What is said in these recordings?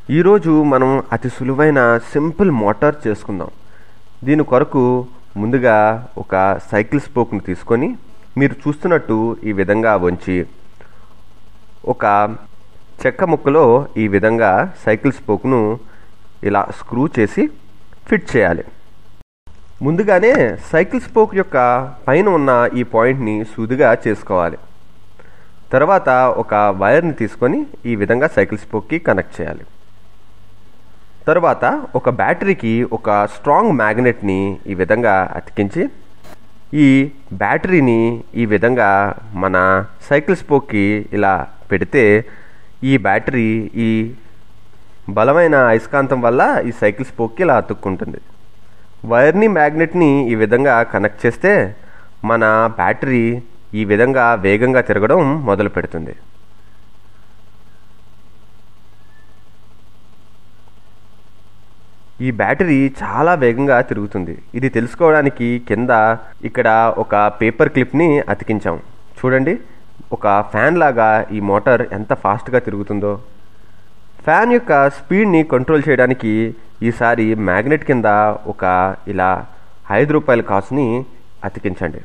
ఈరోజు మనం అతి సులువైన సింపుల్ మోటార్ చేసుకుందాం దీని కొరకు ముందుగా ఒక సైకిల్ స్పోక్ను తీసుకొని మీరు చూస్తున్నట్టు ఈ విధంగా వంచి ఒక చెక్క ముక్కలో ఈ విధంగా సైకిల్ స్పోక్ను ఇలా స్క్రూ చేసి ఫిట్ చేయాలి ముందుగానే సైకిల్ స్పోక్ యొక్క పైన ఉన్న ఈ పాయింట్ని సూదిగా చేసుకోవాలి తర్వాత ఒక వైర్ని తీసుకొని ఈ విధంగా సైకిల్ స్పోక్కి కనెక్ట్ చేయాలి తర్వాత ఒక బ్యాటరీకి ఒక స్ట్రాంగ్ మ్యాగ్నెట్ని ఈ విధంగా అతికించి ఈ బ్యాటరీని ఈ విధంగా మన సైకిల్ స్పోక్కి ఇలా పెడితే ఈ బ్యాటరీ ఈ బలమైన అయస్కాంతం వల్ల ఈ సైకిల్ స్పోక్కి ఇలా అతుక్కుంటుంది వైర్ని మ్యాగ్నెట్ని ఈ విధంగా కనెక్ట్ చేస్తే మన బ్యాటరీ ఈ విధంగా వేగంగా తిరగడం మొదలు పెడుతుంది ఈ బ్యాటరీ చాలా వేగంగా తిరుగుతుంది ఇది తెలుసుకోవడానికి కింద ఇక్కడ ఒక పేపర్ క్లిప్ని అతికించాం చూడండి ఒక ఫ్యాన్ లాగా ఈ మోటార్ ఎంత ఫాస్ట్గా తిరుగుతుందో ఫ్యాన్ యొక్క స్పీడ్ని కంట్రోల్ చేయడానికి ఈసారి మ్యాగ్నెట్ కింద ఒక ఇలా ఐదు రూపాయల కాసుని అతికించండి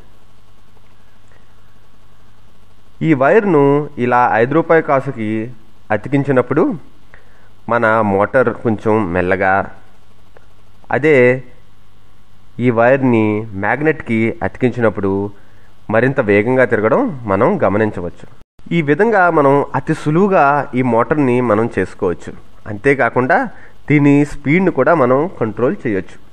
ఈ వైర్ను ఇలా ఐదు రూపాయల కాసుకి అతికించినప్పుడు మన మోటార్ కొంచెం మెల్లగా అదే ఈ వైర్ని మ్యాగ్నెట్కి అతికించినప్పుడు మరింత వేగంగా తిరగడం మనం గమనించవచ్చు ఈ విధంగా మనం అతి సులువుగా ఈ మోటార్ని మనం చేసుకోవచ్చు అంతేకాకుండా దీని స్పీడ్ని కూడా మనం కంట్రోల్ చేయొచ్చు